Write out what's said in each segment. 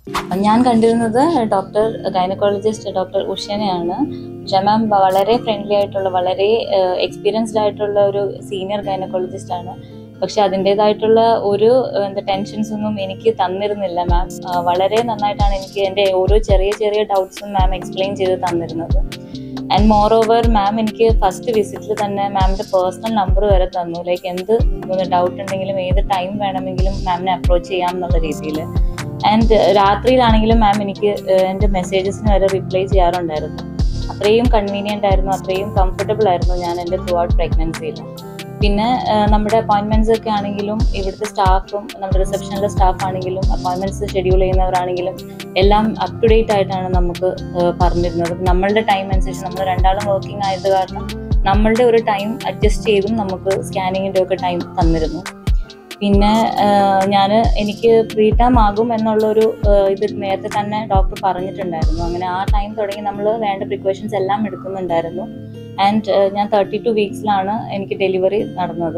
അപ്പം ഞാൻ കണ്ടിരുന്നത് ഡോക്ടർ ഗൈനക്കോളജിസ്റ്റ് ഡോക്ടർ ഉഷനെയാണ് ഉഷ മാം വളരെ ഫ്രണ്ട്ലി ആയിട്ടുള്ള വളരെ എക്സ്പീരിയൻസ്ഡ് ആയിട്ടുള്ള ഒരു സീനിയർ ഗൈനക്കോളജിസ്റ്റ് ആണ് പക്ഷെ അതിൻ്റെതായിട്ടുള്ള ഒരു ഏഹ്, എന്താ ടെൻഷൻസ് ഒന്നും എനിക്ക് തന്നിരുന്നില്ല മാം വളരെ നന്നായിട്ടാണ് എനിക്ക് എൻ്റെ ഓരോ ചെറിയ ചെറിയ ഡൗട്ട്സും മാം എക്സ്പ്ലെയിൻ ചെയ്ത് തന്നിരുന്നത് ആൻഡ് മോർ ഓവർ മാം എനിക്ക് ഫസ്റ്റ് വിസിറ്റിൽ തന്നെ മാമിൻ്റെ പേഴ്സണൽ നമ്പർ വരെ തന്നു ലൈക്ക് എന്ത് ഡൗട്ട് ഉണ്ടെങ്കിലും ഏത് ടൈം വേണമെങ്കിലും മാമിനെ അപ്രോച്ച് ചെയ്യാം എന്നുള്ള രീതിയിൽ ആൻഡ് രാത്രിയിലാണെങ്കിലും മാം എനിക്ക് ഏഹ്, എൻ്റെ മെസ്സേജസിന് വരെ റിപ്ലൈ ചെയ്യാറുണ്ടായിരുന്നു അത്രയും കൺവീനിയൻ്റ് ആയിരുന്നു അത്രയും കംഫർട്ടബിൾ ആയിരുന്നു ഞാൻ എൻ്റെ ത്രൂ ഔട്ട് പ്രഗ്നൻസിയിൽ പിന്നെ ഏഹ്, നമ്മുടെ അപ്പോയിൻമെൻറ്റ്സ് ഒക്കെ ആണെങ്കിലും ഇവിടുത്തെ സ്റ്റാഫും നമ്മുടെ റിസപ്ഷനിലെ സ്റ്റാഫ് ആണെങ്കിലും അപ്പോയിൻമെൻറ്റ്സ് ഷെഡ്യൂൾ ചെയ്യുന്നവരാണെങ്കിലും എല്ലാം അപ് ടു ഡേറ്റ് ആയിട്ടാണ് നമുക്ക് ഏഹ്, പറഞ്ഞിരുന്നത് അപ്പൊ നമ്മളുടെ ടൈം അനുസരിച്ച് നമ്മൾ രണ്ടാളും വർക്കിംഗ് ആയത് കാരണം നമ്മളുടെ ഒരു ടൈം അഡ്ജസ്റ്റ് ചെയ്തും നമുക്ക് സ്കാനിങ്ങിൻ്റെ ഒക്കെ ടൈം തന്നിരുന്നു പിന്നെ ഞാൻ എനിക്ക് ഫ്രീ ടൈം ആകും എന്നുള്ളൊരു ഏഹ്, ഇത് നേരത്തെ തന്നെ ഡോക്ടർ പറഞ്ഞിട്ടുണ്ടായിരുന്നു അങ്ങനെ ആ ടൈം തുടങ്ങി നമ്മൾ വേണ്ട പ്രിക്കോഷൻസ് എല്ലാം എടുക്കുന്നുണ്ടായിരുന്നു ആൻഡ് ഞാൻ തേർട്ടി ടു വീക്സിലാണ് എനിക്ക് ഡെലിവറി നടന്നത്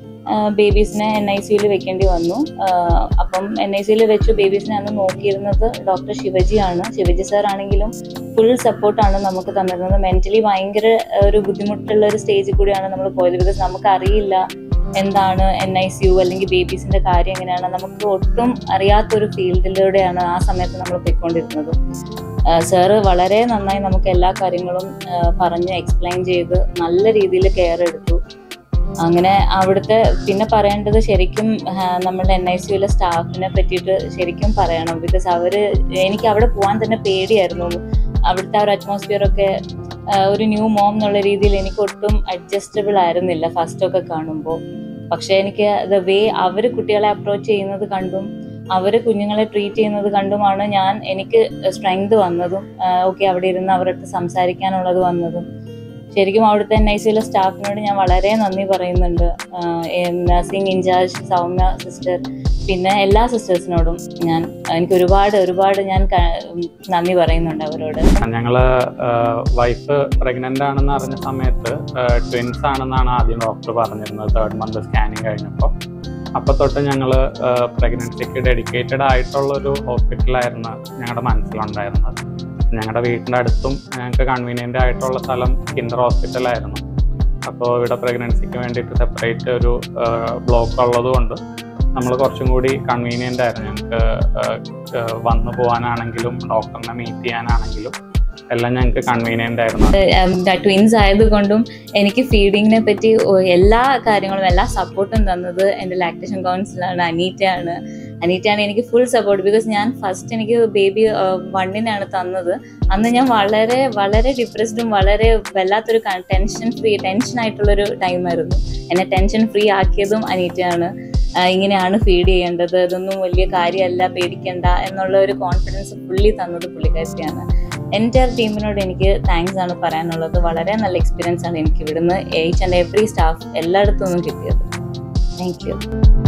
ബേബീസിനെ എൻ ഐ സിയിൽ വെക്കേണ്ടി വന്നു ആഹ് അപ്പം എൻ ഐ സിയിൽ വെച്ച് ബേബീസിനെ അന്ന് നോക്കിയിരുന്നത് ഡോക്ടർ ശിവജിയാണ് ശിവജി സാർ ആണെങ്കിലും ഫുൾ സപ്പോർട്ടാണ് നമുക്ക് തന്നിരുന്നത് മെന്റലി ഭയങ്കര ആഹ് ഒരു ബുദ്ധിമുട്ടുള്ള ഒരു സ്റ്റേജിൽ കൂടിയാണ് നമ്മൾ പോയത് ബിക്കോസ് നമുക്ക് അറിയില്ല എന്താണ് എൻ ഐ സി യു അല്ലെങ്കിൽ ബേബീസിന്റെ കാര്യം എങ്ങനെയാണ് നമുക്ക് ഒട്ടും അറിയാത്തൊരു ഫീൽഡിലൂടെയാണ് ആ സമയത്ത് നമ്മൾ പോയിക്കൊണ്ടിരുന്നത് സാറ് വളരെ നന്നായി നമുക്ക് എല്ലാ കാര്യങ്ങളും ആഹ് പറഞ്ഞ് എക്സ്പ്ലെയിൻ ചെയ്ത് നല്ല രീതിയിൽ കെയർ എടുത്തു അങ്ങനെ അവിടുത്തെ പിന്നെ പറയേണ്ടത് ശരിക്കും ആഹ് നമ്മുടെ എൻ ഐ സിയിലെ സ്റ്റാഫിനെ പറ്റിയിട്ട് ശരിക്കും പറയണം ബിക്കോസ് അവര് എനിക്ക് അവിടെ പോകാൻ തന്നെ പേടിയായിരുന്നു അവിടുത്തെ ആ ഒരു അറ്റ്മോസ്ഫിയർ ഒക്കെ ആഹ് ഒരു ന്യൂ മോം എന്നുള്ള രീതിയിൽ എനിക്ക് ഒട്ടും അഡ്ജസ്റ്റബിൾ ആയിരുന്നില്ല ഫസ്റ്റ് ഒക്കെ കാണുമ്പോൾ പക്ഷെ എനിക്ക് ദ വേ അവർ കുട്ടികളെ അപ്രോച്ച് ചെയ്യുന്നത് കണ്ടും അവർ കുഞ്ഞുങ്ങളെ ട്രീറ്റ് ചെയ്യുന്നത് കണ്ടുമാണ് ഞാൻ എനിക്ക് സ്ട്രെങ്ത് വന്നതും ഓക്കെ അവിടെ ഇരുന്ന് അവരുടെ അടുത്ത് സംസാരിക്കാനുള്ളത് വന്നതും ശരിക്കും അവിടുത്തെ എൻ ഐ സിയിലെ സ്റ്റാഫിനോട് ഞാൻ വളരെ നന്ദി പറയുന്നുണ്ട് നഴ്സിംഗ് ഇൻചാർജ് സൗമ്യ സിസ്റ്റർ പിന്നെ എല്ലാ സിസ്റ്റേഴ്സിനോടും ഞാൻ എനിക്ക് ഒരുപാട് ഒരുപാട് ഞാൻ ക- നന്ദി പറയുന്നുണ്ട് അവരോട് ഞങ്ങള് വൈഫ് പ്രഗ്നന്റ് ആണെന്ന് അറിഞ്ഞ സമയത്ത് ട്വിൻസ് ആണെന്നാണ് ആദ്യം ഡോക്ടർ പറഞ്ഞിരുന്നത് തേർഡ് മന്ത് സ്കാനിങ് കഴിഞ്ഞപ്പോൾ അപ്പൊ തൊട്ട് ഞങ്ങൾ പ്രഗ്നൻസിക്ക് ഡെഡിക്കേറ്റഡ് ആയിട്ടുള്ള ഒരു ഹോസ്പിറ്റലായിരുന്നു ഞങ്ങളുടെ മനസ്സിലുണ്ടായിരുന്നത് ഞങ്ങളുടെ വീടിൻ്റെ അടുത്തും ഞങ്ങൾക്ക് കൺവീനിയൻ്റ് ആയിട്ടുള്ള സ്ഥലം കിൻഡർ ഹോസ്പിറ്റലായിരുന്നു അപ്പോൾ ഇവിടെ പ്രഗ്നൻസിക്ക് വേണ്ടിയിട്ട് സെപ്പറേറ്റ് ഒരു ബ്ലോക്ക് ഉള്ളത് കൊണ്ട് നമ്മൾ കുറച്ചും കൂടി കൺവീനിയൻ്റ് ആയിരുന്നു ഞങ്ങൾക്ക് വന്നു പോകാനാണെങ്കിലും ഡോക്ടറിനെ മീറ്റ് ചെയ്യാനാണെങ്കിലും എല്ലാം ഞങ്ങൾക്ക് കൺവീനിയൻ്റ് ആയിരുന്നു ട്വിൻസ് ആയതുകൊണ്ടും എനിക്ക് ഫീഡിങ്ങിനെ പറ്റി ഒ- എല്ലാ കാര്യങ്ങളും എല്ലാ സപ്പോർട്ടും തന്നത് എൻ്റെ ലാക്ടേഷൻ കൗൺസിലാണ് അനീറ്റയാണ് അനീറ്റയാണ് എനിക്ക് ഫുൾ സപ്പോർട്ട് ബിക്കോസ് ഞാൻ ഫസ്റ്റ് എനിക്ക് ബേബി വണ്ണിനാണ് തന്നത് അന്ന് ഞാൻ വളരെ വളരെ ഡിപ്രസ്ഡും വളരെ വല്ലാത്തൊരു ടെൻഷൻ ഫ്രീ ടെൻഷൻ ആയിട്ടുള്ളൊരു ടൈമായിരുന്നു എന്നെ ടെൻഷൻ ഫ്രീ ആക്കിയതും അനീറ്റയാണ് ആ, ഇങ്ങനെയാണ് ഫീഡ് ചെയ്യേണ്ടത് ഇതൊന്നും വലിയ കാര്യമല്ല പേടിക്കണ്ട എന്നുള്ള ഒരു കോൺഫിഡൻസ് പുള്ളി തന്നത് പുള്ളിക്കാരിയാണ് എൻ്റെ ടീമിനോട് എനിക്ക് താങ്ക്സ് ആണ് പറയാനുള്ളത് വളരെ നല്ല എക്സ്പീരിയൻസ് ആണ് എനിക്ക് ഇവിടുന്ന് ഈച്ച് ആൻഡ് എവറി സ്റ്റാഫ് എല്ലായിടത്തു നിന്നും കിട്ടിയത് താങ്ക് യു